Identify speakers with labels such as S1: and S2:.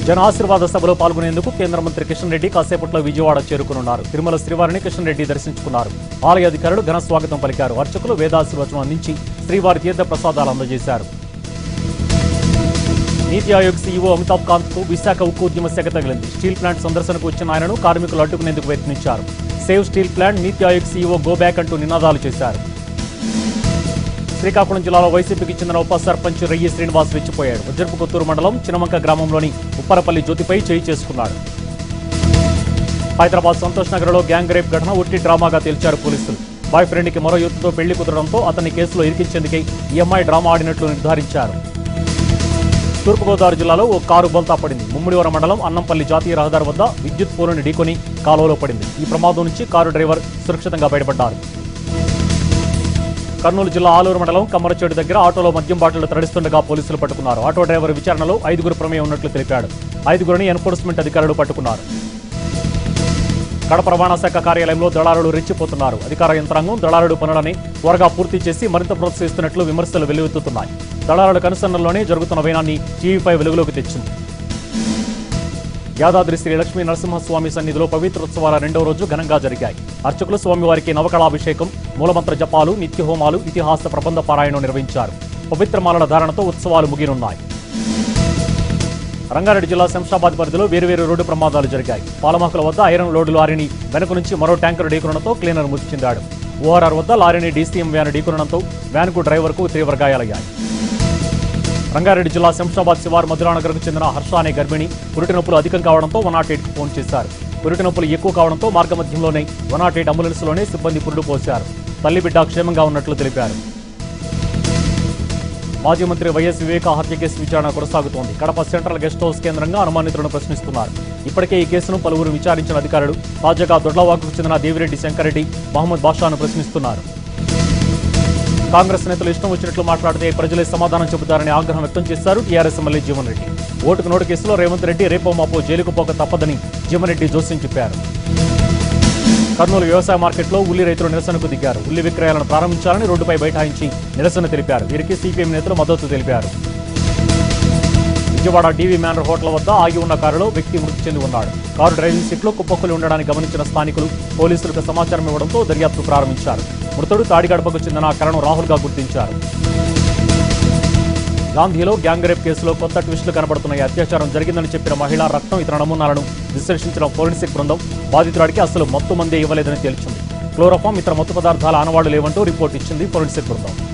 S1: జన ఆశీర్వాద సభలో పాల్గొనేందుకు కేంద్ర మంత్రి కిషన్ రెడ్డి కాసేపట్లో విజయవాడ చేరుకునున్నారు తిరుమల శ్రీవారిని కిషన్ రెడ్డి దర్శించుకున్నారు ఆలయ అధికారులు ఘన స్వాగతం పలికారు అర్చకులు వేదాశీర్వచనం అందించి శ్రీవారి తీర్థ ప్రసాదాలు అందజేశారు నీతి ఆయోగ్ సీఈఓ అమితాబ్ కాంత్ కు విశాఖ ఉక్కు ఉద్యమ శాఖ తగిలింది స్టీల్ ప్లాంట్ సందర్శనకు వచ్చిన ఆయనను కార్మికులు అడ్డుకునేందుకు ప్రయత్నించారు సేవ్ స్టీల్ ప్లాంట్ నీతి ఆయోగ్ సీఈఓ గో బ్యాక్ అంటూ నినాదాలు చేశారు శ్రీకాకుళం జిల్లాలో వైసీపీకి చెందిన ఉప సర్పంచ్ రయ్యి శ్రీనివాస్ రెచ్చిపోయాడు వజ్రపు కొత్తూరు మండలం చినమంక గ్రామంలోని ఉప్పరపల్లి జ్యోతిపై చేయి చేసుకున్నాడు హైదరాబాద్ సంతోష్ నగర్లో గ్యాంగ్ రేప్ ఘటన ఒట్టి డ్రామాగా తేల్చారు పోలీసులు బాయ్ ఫ్రెండ్కి మరో యువతితో పెళ్లి కుదరడంతో అతన్ని కేసులో ఇరికించేందుకే ఈ అమ్మాయి డ్రామా ఆడినట్లు నిర్ధారించారు తూర్పుగోదావరి జిల్లాలో ఓ కారు బోల్తా పడింది ముమ్మిడివరం మండలం అన్నంపల్లి జాతీయ రహదారి వద్ద విద్యుత్ పోలుని ఢీకొని కాలువలో పడింది ఈ ప్రమాదం నుంచి కారు డ్రైవర్ సురక్షితంగా బయటపడ్డారు కర్నూలు జిల్లా ఆలూరు మండలం కమ్మరచేడు దగ్గర ఆటోలో మద్యం బాటిళ్లు తరలిస్తుండగా పోలీసులు పట్టుకున్నారు ఆటో డ్రైవర్ విచారణలో ఐదుగురు ప్రమేయం ఉన్నట్లు తెలిపాడు ఐదుగురిని ఎన్ఫోర్స్మెంట్ అధికారులు పట్టుకున్నారు కడప రవాణా శాఖ కార్యాలయంలో దళారులు రెచ్చిపోతున్నారు అధికార యంత్రాంగం దళారుడు పనులని త్వరగా పూర్తి చేసి మరింత ప్రోత్సహిస్తున్నట్లు విమర్శలు వెల్లువెత్తుతున్నాయి దళారుల కనుసన్నల్లోనే జరుగుతున్న వైనాన్ని టీవీపై వెలుగులోకి తెచ్చింది యాదాద్రి శ్రీ లక్ష్మీ నరసింహస్వామి సన్నిధిలో పవిత్రోత్సవాల రెండవ రోజు ఘనంగా జరిగాయి అర్చకులు స్వామివారికి నవకళాభిషేకం మూలమంత్ర జపాలు నిత్య హోమాలు ఇతిహాస ప్రబంధ పారాయణం నిర్వహించారు పవిత్రమాలల ధారణతో ఉత్సవాలు ముగినున్నాయి రంగారెడ్డి జిల్లా శంషాబాద్ పరిధిలో వేరువేరు రోడ్డు ప్రమాదాలు జరిగాయి పాలమాకుల వద్ద ఐరన్ లోడు లారీని వెనుక నుంచి మరో ట్యాంకర్ ఢీకొనడంతో క్లీనర్ మృతి చెందాడు ఓఆర్ఆర్ వద్ద లారీని డీసీఎం వ్యాన్ ఢీకొనడంతో వ్యాన్కు డ్రైవర్కు తీవ్ర గాయాలయ్యాయి రంగారెడ్డి జిల్లా శంషాబాద్ శివారు మధురానగర్కు చెందిన హర్ష అనే గర్భిణి పురిటి నొప్పులు అధికం కావడంతో వన్ నాట్ ఎయిట్కి ఫోన్ చేశారు పురిటి నొప్పులు ఎక్కువ కావడంతో మార్గమధ్యంలోనే వన్ నాట్ ఎయిట్ అంబులెన్స్లోనే సిబ్బంది పురుడు పోశారు తల్లి బిడ్డ క్షేమంగా ఉన్నట్లు తెలిపారు మాజీ మంత్రి వైఎస్ వివేక హత్య కేసు విచారణ కొనసాగుతోంది కడప సెంట్రల్ గెస్ట్ హౌస్ కేంద్రంగా అనుమానితులను ప్రశ్నిస్తున్నారు ఇప్పటికే ఈ కేసును పలువురు విచారించిన అధికారులు తాజాగా దొడ్లవాకుకు చెందిన దేవిరెడ్డి శంకరెడ్డి మహమ్మద్ బాషాను ప్రశ్నిస్తున్నారు కాంగ్రెస్ నేతలు ఇష్టం వచ్చినట్లు మాట్లాడితే ప్రజలే సమాధానం చెబుతారని ఆగ్రహం వ్యక్తం చేశారు టీఆర్ఎస్ ఎమ్మెల్యే జీవన్ రెడ్డి ఓటుకు నోటు కేసులో రేవంత్ రెడ్డి రేపో మాపో జైలుకు పోక తప్పదని జీవన్ రెడ్డి జోస్యం చెప్పారు కర్నూలు వ్యవసాయ మార్కెట్లో ఉల్లి రైతులు నిరసనకు దిగారు ఉల్లి విక్రయాలను ప్రారంభించాలని రోడ్డుపై బైఠాయించి నిరసన తెలిపారు వీరికి సిపిఎం నేతలు మద్దతు తెలిపారు విజయవాడ డీవీ మ్యానర్ హోటల్ వద్ద ఆగి ఉన్న కారులో వ్యక్తి మృతి చెంది ఉన్నాడు కారు డ్రైవింగ్ సీట్లో కుప్పకులు ఉండడాన్ని గమనించిన స్థానికులు పోలీసులకు సమాచారం ఇవ్వడంతో దర్యాప్తు ప్రారంభించారు మృతుడు తాడిగడపకు చెందిన కరణం రాహుల్గా గుర్తించారు గాంధీలో గ్యాంగ్ రేప్ కేసులో కొత్త ట్విస్టులు కనబడుతున్నాయి అత్యాచారం జరిగిందని చెప్పిన మహిళ రక్తం ఇతర నమూనాలను విశ్లేషించిన ఫోరెన్సిక్ బృందం బాధితురాడికి అసలు మత్తు మందే ఇవ్వలేదని తేల్చింది క్లోరోఫామ్ ఇతర మత్తు పదార్థాల ఆనవాళ్లు లేవంటూ రిపోర్ట్ ఇచ్చింది ఫోరెన్సిక్ బృందం